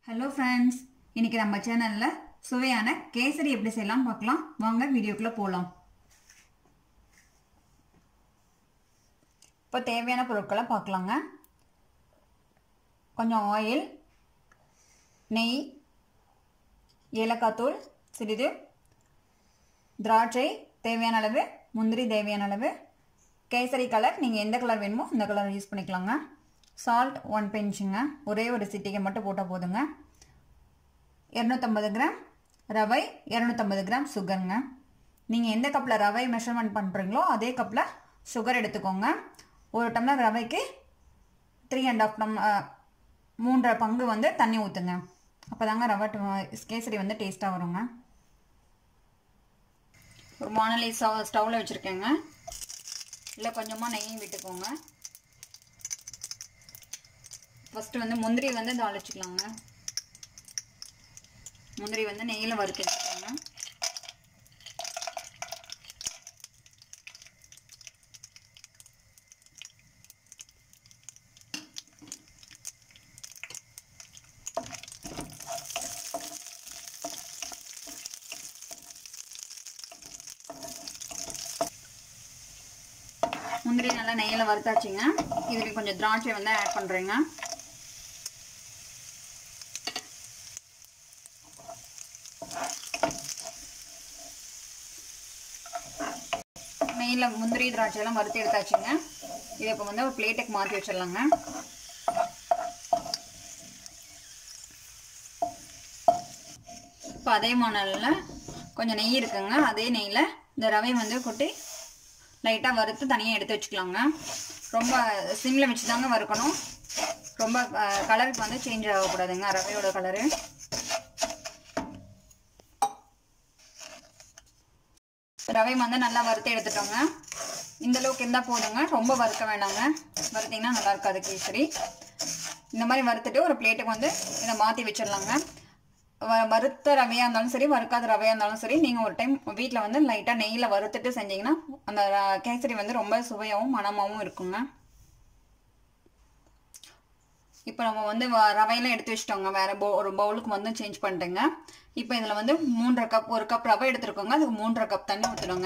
hello friends இன்னைக்கு நம்ம சேனலில் சுவையான கேசரி எப்படி செய்யலாம் பார்க்கலாம் வாங்க வீடியோக்குள்ளே போகலாம் இப்போ தேவையான பொருட்களை பார்க்கலாங்க கொஞ்சம் ஆயில் நெய் ஏலக்காய் தூள் சிறிது திராட்சை தேவையான அளவு முந்திரி தேவையான அளவு கேசரி கலர் நீங்கள் எந்த கலர் வேணுமோ அந்த கலர் யூஸ் பண்ணிக்கலாங்க சால்ட் ஒன் பிஞ்சுங்க ஒரே ஒரு சிட்டிகை மட்டும் போட்டால் போதுங்க இரநூத்தம்பது கிராம் ரவை இரநூத்தம்பது கிராம் சுகருங்க நீங்கள் எந்த கப்பில் ரவை மெஷர்மெண்ட் பண்ணுறீங்களோ அதே கப்பில் சுகர் எடுத்துக்கோங்க ஒரு டம்ளர் ரவைக்கு த்ரீ அண்ட் ஆஃப் டம் மூன்றரை பங்கு வந்து தண்ணி ஊற்றுங்க அப்போ தாங்க ரவை கேசரி வந்து டேஸ்ட்டாக வருங்க ஒரு வானொலி ஸ்டவ் ஸ்டவ்வில் வச்சுருக்கேங்க இல்லை கொஞ்சமாக நெய் விட்டுக்கோங்க ஃபஸ்ட்டு வந்து முந்திரி வந்து தாளிச்சிக்கலாங்க முந்திரி வந்து நெய்யில் வறுத்து எடுத்துக்கோங்க முந்திரி நல்லா நெய்யில் வறுத்தாச்சுங்க இதில் கொஞ்சம் திராட்சை வந்து ஆட் பண்ணுறேங்க நெய்யில் முந்திரி திராட்சையெல்லாம் வறுத்து எடுத்தாச்சுங்க இதை இப்போ வந்து ஒரு பிளேட்டுக்கு மாற்றி வச்சிடலாங்க இப்போ அதே மாடலில் கொஞ்சம் நெய் இருக்குங்க அதே நெய்யில் இந்த ரவை வந்து கொட்டி லைட்டாக வறுத்து தனியாக எடுத்து வச்சுக்கலாங்க ரொம்ப சிம்மில் வச்சு தாங்க வறுக்கணும் ரொம்ப கலருக்கு வந்து சேஞ்ச் ஆகக்கூடாதுங்க ரவையோட கலரு ரவை வந்து நல்லா வறுத்து எடுத்துட்டோங்க இந்த அளவுக்கு இருந்தால் போதுங்க ரொம்ப வறுக்க வேண்டாங்க வறுத்திங்கன்னா நல்லா இருக்காது கேசரி இந்த மாதிரி வறுத்துட்டு ஒரு பிளேட்டுக்கு வந்து இதை மாற்றி வச்சிடலாங்க வ வறுத்த ரவையாக இருந்தாலும் சரி வறுக்காத ரவையாக இருந்தாலும் சரி நீங்கள் ஒரு டைம் வீட்டில் வந்து லைட்டாக நெய்யில் வறுத்துட்டு செஞ்சீங்கன்னா அந்த கேசரி வந்து ரொம்ப சுவையாகவும் மணமாகவும் இருக்குங்க இப்போ நம்ம வந்து ரவையெல்லாம் எடுத்து வச்சிட்டோங்க வேறு போ ஒரு பவுலுக்கு வந்து சேஞ்ச் பண்ணிட்டேங்க இப்போ இதில் வந்து மூன்றரை கப் ஒரு கப் ரவை எடுத்துருக்கோங்க அதுக்கு மூன்றரை கப் தண்ணி ஊற்றிடுங்க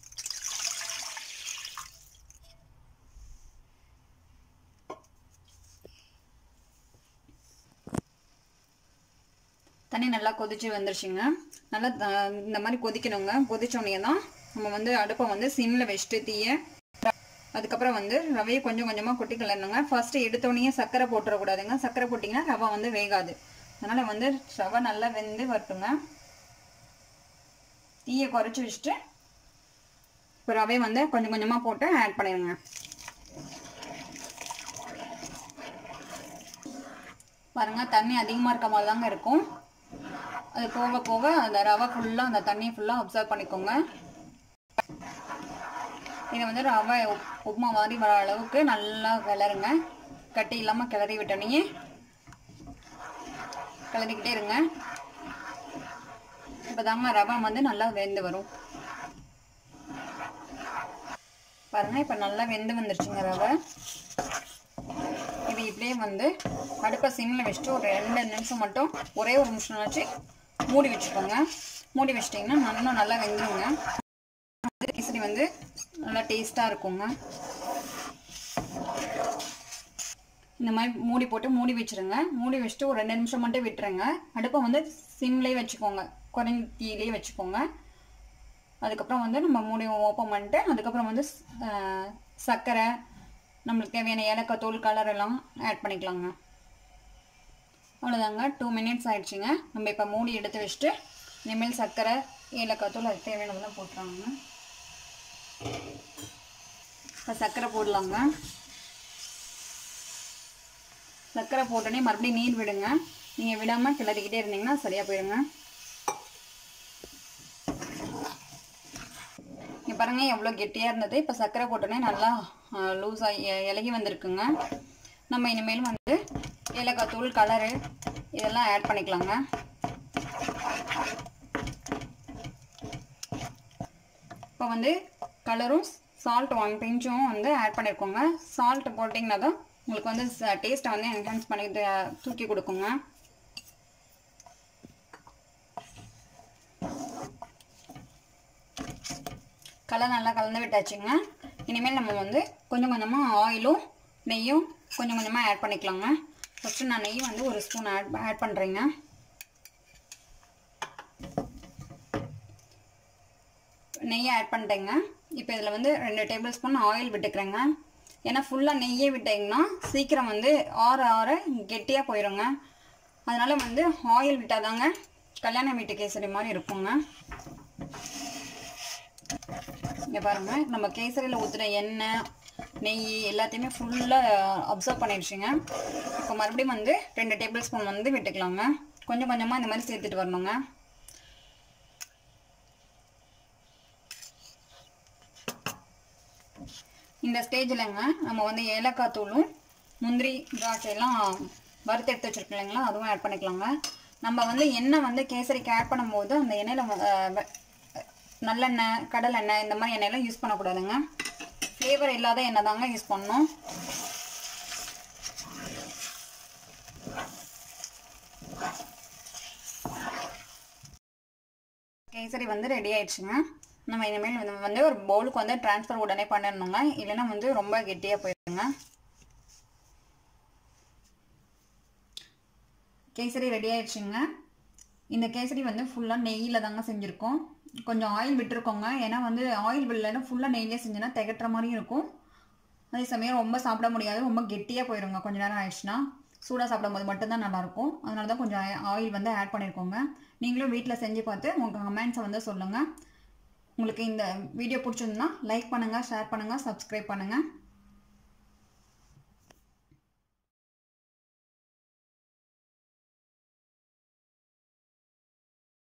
தண்ணி நல்லா கொதிச்சு வந்துருச்சுங்க நல்லா இந்த மாதிரி கொதிக்கணுங்க கொதிச்சோடனே தான் நம்ம வந்து அடுப்பை வந்து சிம்மில் வச்சுட்டு தீய அதுக்கப்புறம் வந்து ரவையை கொஞ்சம் கொஞ்சமாக கொட்டி கிளறணுங்க ஃபர்ஸ்ட்டு எடுத்தோடனே சர்க்கரை போட்டுறக்கூடாதுங்க சர்க்கரை போட்டிங்கன்னா ரவை வந்து வேகாது அதனால் வந்து ரவை நல்லா வெந்து வரட்டுங்க தீயை குறைச்சி வச்சுட்டு இப்போ ரவை வந்து கொஞ்சம் கொஞ்சமாக போட்டு ஆட் பண்ணிடுங்க பாருங்கள் தண்ணி அதிகமாக இருக்க மாதிரி தாங்க இருக்கும் அது போக போக அந்த ரவை ஃபுல்லாக அந்த தண்ணி ஃபுல்லாக அப்சர்வ் பண்ணிக்கோங்க இதை வந்து ரவை உப்புமா மாதிரி வர அளவுக்கு நல்லா கிளறுங்க கட்டி இல்லாமல் கிளறி விட்டோன்னே கிளறிக்கிட்டே இருங்க இப்போ தாங்க ரவை வந்து நல்லா வெந்து வரும் பாருங்க இப்போ நல்லா வெந்து வந்துருச்சுங்க ரவை இது இப்படியே வந்து அடுப்பை சிம்மில் வச்சுட்டு ஒரு ரெண்டு நிமிஷம் மட்டும் ஒரே ஒரு நிமிஷம் வச்சு மூடி வச்சுக்கோங்க மூடி வச்சிட்டிங்கன்னா இன்னும் நல்லா வெந்துருங்க கேசரி வந்து நல்லா டேஸ்ட்டாக இருக்குங்க இந்த மாதிரி மூடி போட்டு மூடி வச்சுருங்க மூடி வச்சுட்டு ஒரு ரெண்டு நிமிஷம் மட்டும் விட்டுருங்க அடுப்பை வந்து சிம்லேயே வச்சுக்கோங்க குறைஞ்ச தீயிலே வச்சுக்கோங்க அதுக்கப்புறம் வந்து நம்ம மூடி ஓப்பன் பண்ணிட்டு அதுக்கப்புறம் வந்து சர்க்கரை நம்மளுக்கு தேவையான ஏலக்காய் தூள் கலர் எல்லாம் ஆட் பண்ணிக்கலாங்க அவ்வளோதாங்க டூ மினிட்ஸ் ஆயிடுச்சுங்க நம்ம இப்போ மூடி எடுத்து வச்சுட்டு இனிமேல் சர்க்கரை ஏலக்காய் தூள் அதுக்கு தேவையானதெல்லாம் போட்டுறாங்க இப்போ சர்க்கரை போடலாங்க சர்க்கரை போட்டோடனே மறுபடியும் நீர் விடுங்க நீங்கள் விடாமல் கிளறிக்கிட்டே இருந்தீங்கன்னா சரியாக போயிடுங்க இங்கே பாருங்கள் எவ்வளோ கெட்டியாக இருந்தது இப்போ சர்க்கரை போட்டோடனே நல்லா லூஸாகி இலகி வந்திருக்குங்க நம்ம இனிமேல் வந்து ஏலக்காய் தூள் கலரு இதெல்லாம் ஆட் பண்ணிக்கலாங்க இப்போ வந்து கலரும் சால்ட் ஒன் பிஞ்சும் வந்து ஆட் பண்ணியிருக்கோங்க சால்ட் போட்டிங்கன்னா தான் உங்களுக்கு வந்து டேஸ்ட்டை வந்து என்ஹான்ஸ் பண்ணி த- தூக்கி கொடுக்குங்க கலர் நல்லா கலந்து விட்டாச்சுங்க இனிமேல் நம்ம வந்து கொஞ்சம் கொஞ்சமாக ஆயிலும் நெய்யும் கொஞ்சம் கொஞ்சமாக ஆட் பண்ணிக்கலாங்க ஃபஸ்ட்டு நான் நெய் வந்து ஒரு ஸ்பூன் ஆட் ஆட் பண்ணுறேங்க நெய்யை ஆட் பண்ணிட்டேங்க இப்போ இதில் வந்து ரெண்டு டேபிள் ஸ்பூன் ஆயில் விட்டுக்கிறேங்க ஏன்னா ஃபுல்லாக நெய்யே விட்டிங்கன்னா சீக்கிரம் வந்து ஆற ஆற கெட்டியாக போயிடுங்க அதனால் வந்து ஆயில் விட்டாதாங்க கல்யாண வீட்டு கேசரி மாதிரி இருக்குங்க இங்கே பாருங்கள் நம்ம கேசரியில் ஊற்றுற எண்ணெய் நெய் எல்லாத்தையுமே ஃபுல்லாக அப்சர்வ் பண்ணிடுச்சுங்க இப்போ மறுபடியும் வந்து ரெண்டு டேபிள் ஸ்பூன் வந்து விட்டுக்கலாங்க கொஞ்சம் கொஞ்சமாக இந்த மாதிரி சேர்த்துட்டு வரணுங்க இந்த ஸ்டேஜில்ங்க நம்ம வந்து ஏலக்காய் தூளும் முந்திரி திராட்சையெல்லாம் வறுத்து எடுத்து வச்சுருக்கோம் இல்லைங்களா அதுவும் ஆட் பண்ணிக்கலாங்க நம்ம வந்து எண்ணெய் வந்து கேசரிக்கு ஆட் பண்ணும்போது அந்த எண்ணெயில் நல்லெண்ணெய் கடலெண்ணெய் இந்த மாதிரி எண்ணெயெல்லாம் யூஸ் பண்ணக்கூடாதுங்க ஃப்ளேவர் இல்லாத எண்ணெய் தாங்க யூஸ் பண்ணணும் கேசரி வந்து ரெடி ஆயிடுச்சுங்க நம்ம இனிமேல் வந்து வந்து ஒரு பவுலுக்கு வந்து ட்ரான்ஸ்ஃபர் உடனே பண்ணிடணுங்க இல்லைன்னா வந்து ரொம்ப கெட்டியாக போயிடுங்க கேசரி ரெடி ஆயிடுச்சுங்க இந்த கேசரி வந்து ஃபுல்லாக நெய்யில் தாங்க செஞ்சுருக்கோம் கொஞ்சம் ஆயில் விட்டுருக்கோங்க ஏன்னா வந்து ஆயில் விடலைன்னா ஃபுல்லாக நெய்லேயே செஞ்சோன்னா திகட்டுற மாதிரியும் இருக்கும் அதே சமயம் ரொம்ப சாப்பிட முடியாது ரொம்ப கெட்டியாக போயிடுங்க கொஞ்ச நேரம் ஆயிடுச்சுன்னா சூடாக சாப்பிடும்போது மட்டும்தான் நல்லாயிருக்கும் அதனால தான் கொஞ்சம் ஆயில் வந்து ஆட் பண்ணியிருக்கோங்க நீங்களும் வீட்டில் செஞ்சு பார்த்து உங்கள் கமெண்ட்ஸை வந்து சொல்லுங்கள் உங்களுக்கு இந்த வீடியோ பிடிச்சிருந்தா லைக் பண்ணுங்கள் ஷேர் பண்ணுங்கள் சப்ஸ்கிரைப் பண்ணுங்கள்